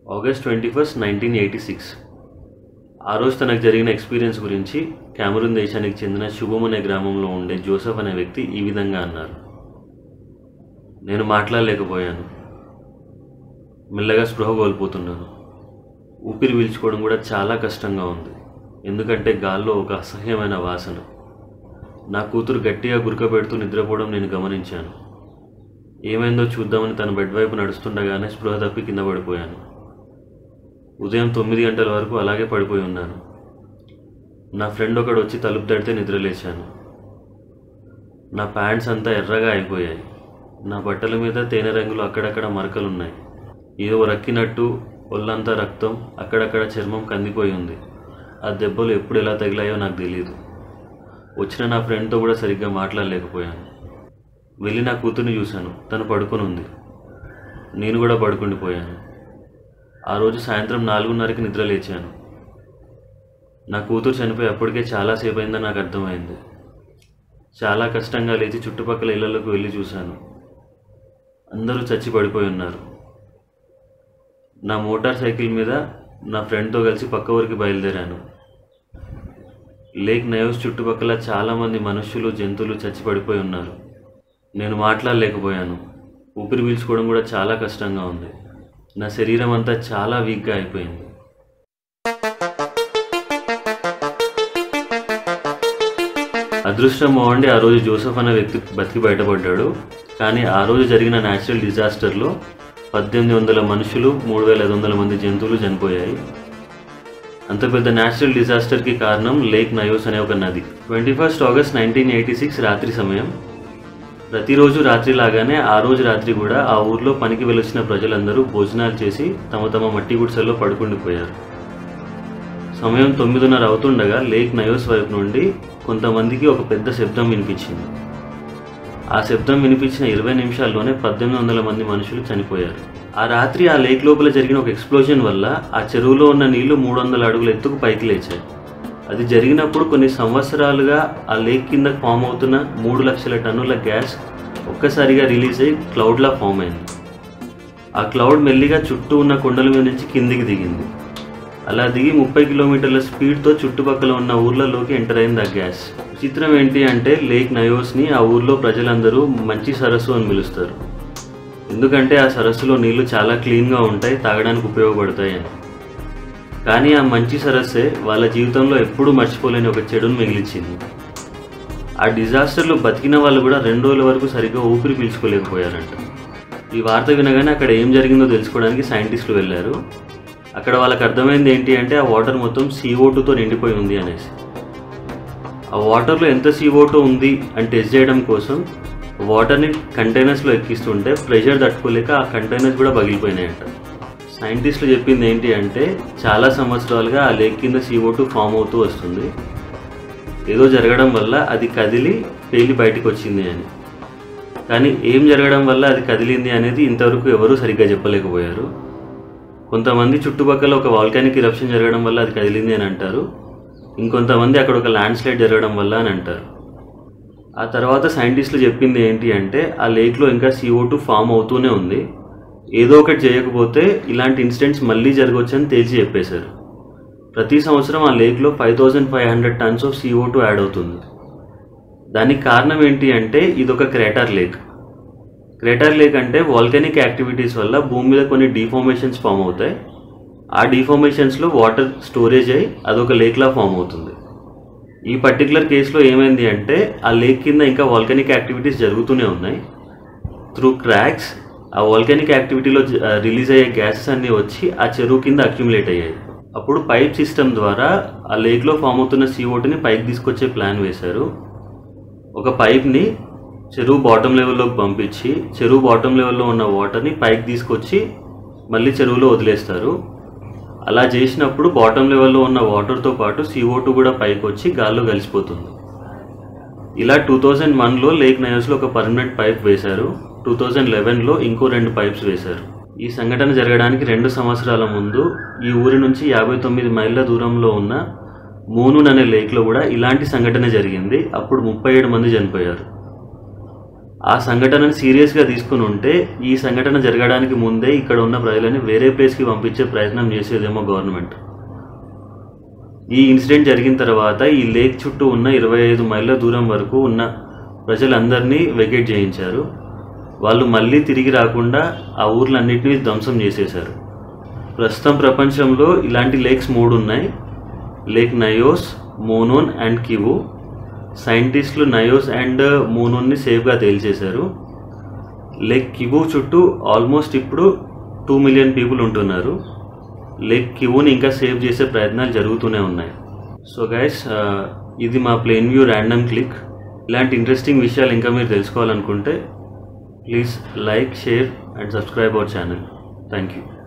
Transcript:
August twenty first nineteen eighty six ఆ రోజు తనకు జరిగిన ఎక్స్పీరియన్స్ గురించి కెమెరూన్ దేశానికి చెందిన శుభం అనే గ్రామంలో ఉండే జోసెఫ్ అనే వ్యక్తి ఈ విధంగా అన్నారు నేను మాట్లాడలేకపోయాను మెల్లగా స్పృహ కోల్పోతున్నాను ఊపిరి పీల్చుకోవడం కూడా చాలా కష్టంగా ఉంది ఎందుకంటే గాల్లో ఒక అసహ్యమైన వాసన నా కూతురు గట్టిగా గురకబెడుతూ నిద్రపోవడం నేను గమనించాను ఏమైందో చూద్దామని తన బెడ్ వైపు నడుస్తుండగానే స్పృహ తప్పి కింద పడిపోయాను ఉదయం తొమ్మిది గంటల వరకు అలాగే పడిపోయి ఉన్నాను నా ఫ్రెండ్ ఒకడు వచ్చి తలుపు తడితే నిద్రలేచాను నా ప్యాంట్స్ అంతా ఎర్రగా అయిపోయాయి నా బట్టల మీద తేనె రంగులు అక్కడక్కడ మరకలు ఉన్నాయి ఏదో రక్కినట్టు ఒళ్ళంతా రక్తం అక్కడక్కడ చర్మం కందిపోయి ఉంది ఆ దెబ్బలు ఎప్పుడు ఎలా తగిలాయో నాకు తెలియదు వచ్చిన నా ఫ్రెండ్తో కూడా సరిగ్గా మాట్లాడలేకపోయాను వెళ్ళి నా కూతుర్ని చూశాను తను పడుకొని ఉంది నేను కూడా పడుకుండిపోయాను ఆ రోజు సాయంత్రం నాలుగున్నరకి నిద్ర లేచాను నా కూతురు చనిపోయి అప్పటికే చాలాసేపు అయిందని నాకు అర్థమైంది చాలా కష్టంగా లేచి చుట్టుపక్కల ఇళ్లలోకి వెళ్ళి చూశాను అందరూ చచ్చి పడిపోయి ఉన్నారు నా మోటార్ సైకిల్ మీద నా ఫ్రెండ్తో కలిసి పక్క ఊరికి బయలుదేరాను లేక్ నయోస్ చుట్టుపక్కల చాలామంది మనుషులు జంతువులు చచ్చి పడిపోయి ఉన్నారు నేను మాట్లాడలేకపోయాను ఊపిరి పీల్చుకోవడం కూడా చాలా కష్టంగా ఉంది నా శరీరం అంతా చాలా వీక్గా అయిపోయింది అదృష్టం బాగుండి ఆ రోజు జోసెఫ్ అనే వ్యక్తి బతికి బయటపడ్డాడు కానీ ఆ రోజు జరిగిన న్యాచురల్ డిజాస్టర్లో పద్దెనిమిది వందల మనుషులు మూడు వేల ఐదు వందల మంది జంతువులు చనిపోయాయి అంత పెద్ద న్యాచురల్ డిజాస్టర్కి కారణం లేక్ నయోస్ అనే ఒక నది twenty first August nineteen eighty six రాత్రి సమయం ప్రతిరోజు రాత్రి లాగానే ఆ రోజు రాత్రి కూడా ఆ ఊర్లో పనికి వెలిసిన ప్రజలందరూ భోజనాలు చేసి తమ తమ మట్టి గుడిసెల్లో పడుకుండిపోయారు సమయం తొమ్మిదిన్నర అవుతుండగా లేక్ నయోస్ వైపు నుండి కొంతమందికి ఒక పెద్ద శబ్దం వినిపించింది ఆ శబ్దం వినిపించిన ఇరవై నిమిషాల్లోనే పద్దెనిమిది వందల మంది మనుషులు చనిపోయారు ఆ రాత్రి ఆ లేక్ లోపల జరిగిన ఒక ఎక్స్ప్లోజన్ వల్ల ఆ చెరువులో ఉన్న నీళ్లు మూడు వందల అడుగుల ఎత్తుకు పైకి లేచాయి అది జరిగినప్పుడు కొన్ని సంవత్సరాలుగా ఆ లేక్ కింద ఫామ్ అవుతున్న మూడు లక్షల టన్నుల గ్యాస్ ఒక్కసారిగా రిలీజ్ అయ్యి క్లౌడ్లా ఫామ్ అయింది ఆ క్లౌడ్ మెల్లిగా చుట్టూ ఉన్న కొండల మీద నుంచి కిందికి దిగింది అలా దిగి ముప్పై కిలోమీటర్ల స్పీడ్తో చుట్టుపక్కల ఉన్న ఊర్లలోకి ఎంటర్ అయింది ఆ గ్యాస్ విచిత్రం ఏంటి అంటే లేక్ నయోస్ని ఆ ఊర్లో ప్రజలందరూ మంచి సరస్సు అని పిలుస్తారు ఎందుకంటే ఆ సరస్సులో నీళ్లు చాలా క్లీన్గా ఉంటాయి తాగడానికి ఉపయోగపడతాయి అని కానీ ఆ మంచి సరస్సే వాళ్ళ జీవితంలో ఎప్పుడూ మర్చిపోలేని ఒక చెడును మిగిలిచ్చింది ఆ డిజాస్టర్లో బతికిన వాళ్ళు కూడా రెండు రోజుల వరకు సరిగ్గా ఊపిరి పీల్చుకోలేకపోయారంట ఈ వార్త వినగానే అక్కడ ఏం జరిగిందో తెలుసుకోవడానికి సైంటిస్టులు వెళ్ళారు అక్కడ వాళ్ళకి అర్థమైంది ఏంటి అంటే ఆ వాటర్ మొత్తం CO2 టూతో నిండిపోయి ఉంది అనేసి ఆ వాటర్లో ఎంత CO2 టూ ఉంది అని టెస్ట్ చేయడం కోసం వాటర్ని కంటైనర్స్లో ఎక్కిస్తుంటే ప్రెషర్ తట్టుకోలేక ఆ కంటైనర్స్ కూడా పగిలిపోయినాయంట సైంటిస్టులు చెప్పింది ఏంటి అంటే చాలా సంవత్సరాలుగా ఆ లేక్ కింద CO2 టూ ఫామ్ అవుతూ వస్తుంది ఏదో జరగడం వల్ల అది కదిలి పేలి బయటకు వచ్చింది అని కానీ ఏం జరగడం వల్ల అది కదిలింది అనేది ఇంతవరకు ఎవరూ సరిగ్గా చెప్పలేకపోయారు కొంతమంది చుట్టుపక్కల ఒక వాల్కానిక్ ఇరప్షన్ జరగడం వల్ల అది కదిలింది అని అంటారు ఇంకొంతమంది అక్కడ ఒక ల్యాండ్ స్లైడ్ జరగడం వల్ల అని అంటారు ఆ తర్వాత సైంటిస్టులు చెప్పింది ఏంటి అంటే ఆ లేక్లో ఇంకా CO2 టూ ఫామ్ అవుతూనే ఉంది ఏదో ఒకటి చేయకపోతే ఇలాంటి ఇన్సిడెంట్స్ మళ్ళీ జరగవచ్చని తేల్చి చెప్పేశారు ప్రతి సంవత్సరం ఆ లేక్లో five thousand five hundred tons of CO2 two add అవుతుంది దానికి కారణం ఏంటి అంటే ఇది ఒక క్రేటర్ లేక్ క్రేటర్ లేక్ అంటే వాల్కెనిక్ యాక్టివిటీస్ వల్ల భూమి మీద కొన్ని డిఫార్మేషన్స్ ఫామ్ అవుతాయి ఆ డిఫార్మేషన్స్లో వాటర్ స్టోరేజ్ అయ్యి అదొక లేక్లా ఫామ్ అవుతుంది ఈ పర్టికులర్ కేసులో ఏమైంది అంటే ఆ లేక్ కింద ఇంకా వాల్కెనిక్ యాక్టివిటీస్ జరుగుతూనే ఉన్నాయి త్రూ క్రాక్స్ ఆ వాల్కెనిక్ యాక్టివిటీలో రిలీజ్ అయ్యే గ్యాసెస్ అన్నీ వచ్చి ఆ చెరువు కింద అక్యుములేట్ అయ్యాయి అప్పుడు పైప్ సిస్టమ్ ద్వారా ఆ లేక్లో ఫామ్ అవుతున్న CO2ని పైకి తీసుకొచ్చే ప్లాన్ వేశారు ఒక పైప్ని చెరువు బాటమ్ లెవెల్లోకి పంపించి చెరువు బాటమ్ లెవెల్లో ఉన్న వాటర్ని పైకి తీసుకొచ్చి మళ్ళీ చెరువులో వదిలేస్తారు అలా చేసినప్పుడు బాటమ్ లెవెల్లో ఉన్న వాటర్తో పాటు CO2 టూ కూడా పైకి వచ్చి గాల్లో కలిసిపోతుంది ఇలా టూ థౌజండ్ వన్లో లేక్ నయోస్లో ఒక పర్మనెంట్ పైప్ వేశారు టూ థౌజండ్ లెవెన్లో ఇంకో రెండు పైప్స్ వేశారు ఈ సంఘటన జరగడానికి రెండు సంవత్సరాల ముందు ఈ ఊరి నుంచి యాభై తొమ్మిది మైళ్ళ దూరంలో ఉన్న మూనూన్ అనే లేక్లో కూడా ఇలాంటి సంఘటన జరిగింది అప్పుడు ముప్పై ఏడు మంది చనిపోయారు ఆ సంఘటనను సీరియస్గా తీసుకుని ఉంటే ఈ సంఘటన జరగడానికి ముందే ఇక్కడ ఉన్న ప్రజలని వేరే ప్లేస్కి పంపించే ప్రయత్నం చేసేదేమో గవర్నమెంట్ ఈ ఇన్సిడెంట్ జరిగిన తర్వాత ఈ లేక్ చుట్టూ ఉన్న ఇరవై ఐదు మైళ్ళ దూరం వరకు ఉన్న ప్రజలందరినీ వెకేట్ చేయించారు వాళ్ళు మళ్ళీ తిరిగి రాకుండా ఆ ఊర్లన్నింటినీ ధ్వంసం చేసేశారు ప్రస్తుతం ప్రపంచంలో ఇలాంటి లేక్స్ మూడు ఉన్నాయి lake Nyos Monoun and Kivu సైంటిస్టులు నయోస్ అండ్ మోనోన్ని సేఫ్గా తేల్చేశారు లేక్ కివు చుట్టూ ఆల్మోస్ట్ ఇప్పుడు టూ మిలియన్ పీపుల్ ఉంటున్నారు లేక్ కివుని ఇంకా సేవ్ చేసే ప్రయత్నాలు జరుగుతూనే ఉన్నాయి సో గైస్ ఇది మా ప్లేన్ వ్యూ ర్యాండమ్ క్లిక్ ఇలాంటి ఇంట్రెస్టింగ్ విషయాలు ఇంకా మీరు తెలుసుకోవాలనుకుంటే please like share and subscribe our channel thank you